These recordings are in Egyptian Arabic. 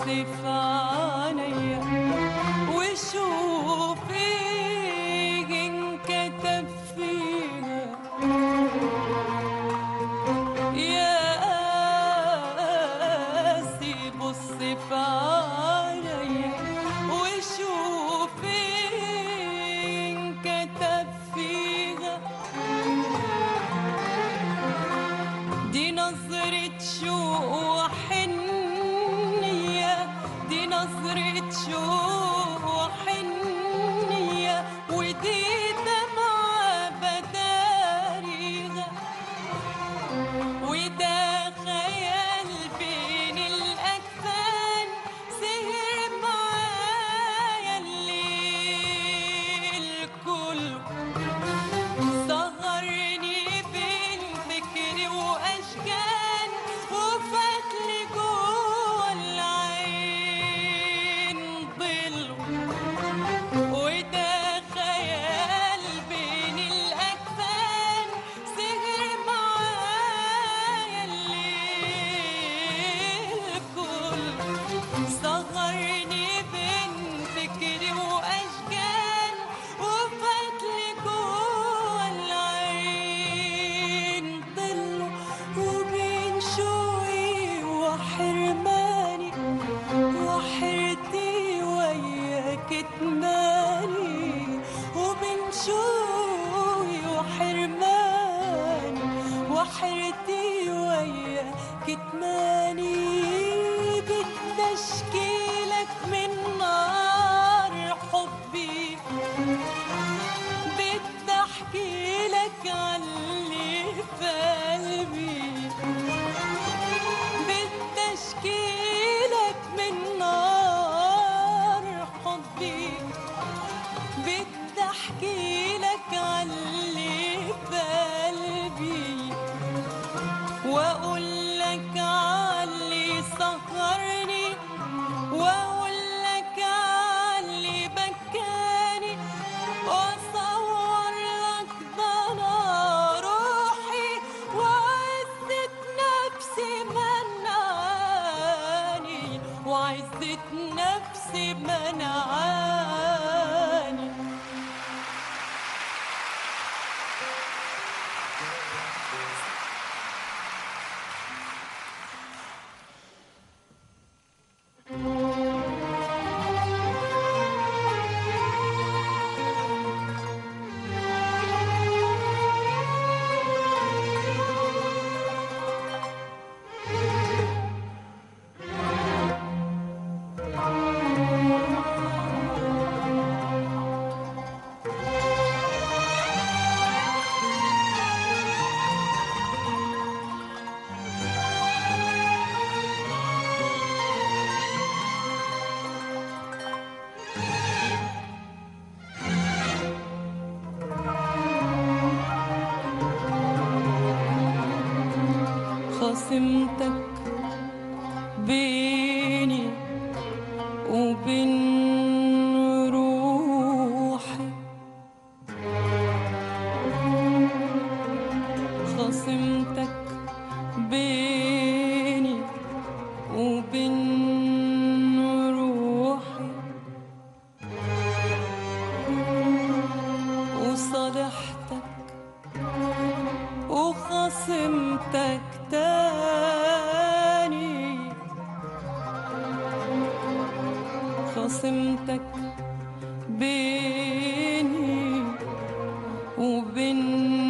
في عينيا وشوفي انكتب فيها يا قاسي بص في عينيا وشوفي انكتب فيها دي نظرة شوق وحنية دي نظرة شوق وحنية ودي دمعة بداريها وده خيال بين الأكفان سهر معايا الليل كله سهرني بين فكري واشجان وفتلي جوه العين ضل وده خيال بين الاكفان سهر معايا الليل كله سهرني بين فكري واشجان وفتلي جوه العين ضله وبين شوقي وحرماني وحيرتي وياك اتماني وبين شوقي وحرماني وحيرتي وياك اتماني بدي اشكيلك من نار حبي بدي احكي لك عاللي في قلبي بدي اشكي لك من نار حبي بدي احكي لك عاللي في قلبي واقول لك عاللي سهرني واقول لك عاللي بكاني واصور لك ضنا روحي وعزة نفسي منعاني وعزة نفسي منعاني خصمتك بيني وبين روحي خصمتك بيني وبين روحي وصالحتك وخصمتك تاني خصمتك بيني وبين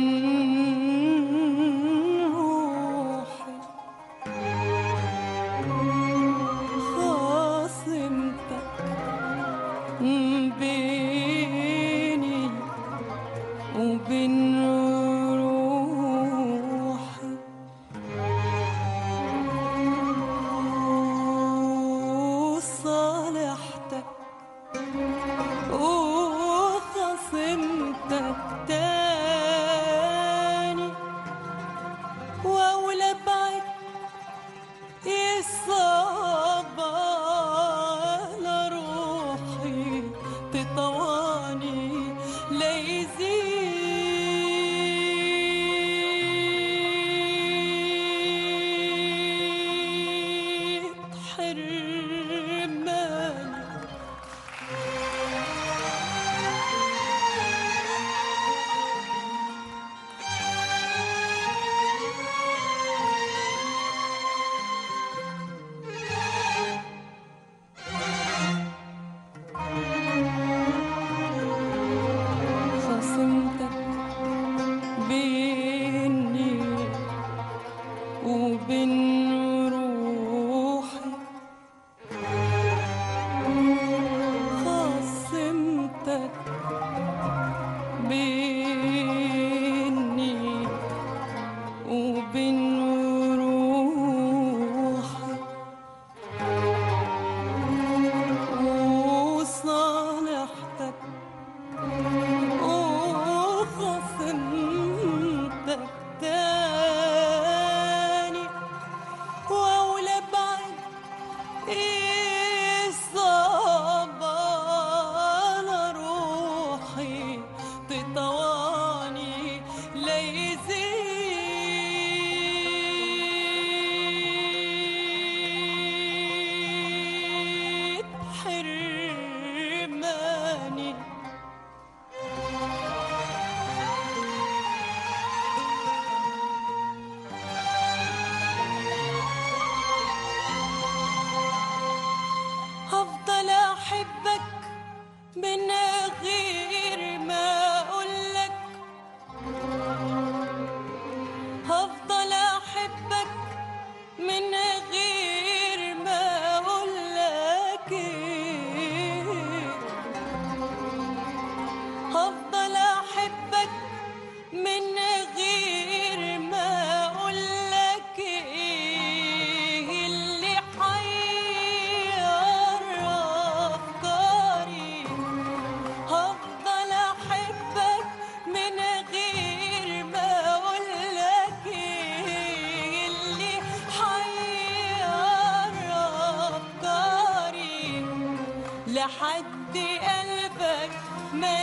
روحي خصمتك بيني وبين روحي وصالحتك وخصمتك تاني واولى بعد يصاب على روحي تطواني ليزيد حرماني يصعب على روحي تطواني ليزيد حرماني هفضل احبك من غير ما اقولك هفضل احبك من غير ما اقولك هفضل احبك من غير ما اقولك ايه اللي حير افكاري هفضل احبك من غير ما اقولك ايه اللي حير افكاري لحد قلبك ما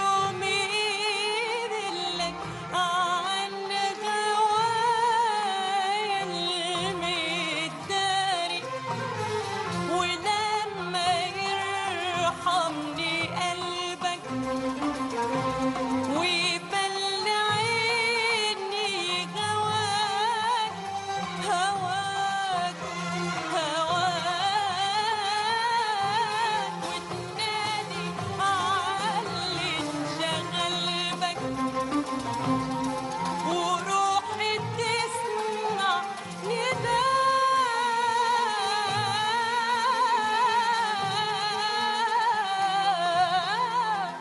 يميل لك عن غوايا المداري ولما يرحمني قلبك ويبلع عيني هواك هواك هواك وتنادي علي انشغل بك وروحي تسمع نداء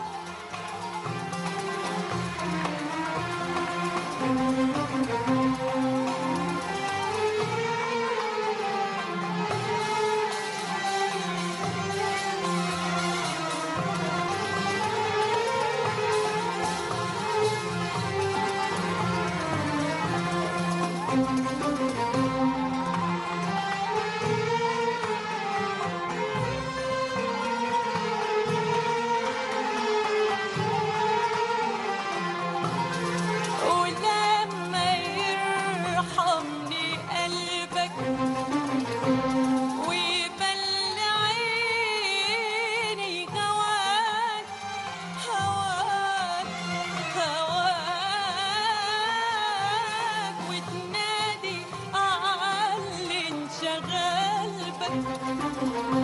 ولما يرحمني قلبك ويبلع عيني هواك هواك هواك وتنادي علي انشغل بك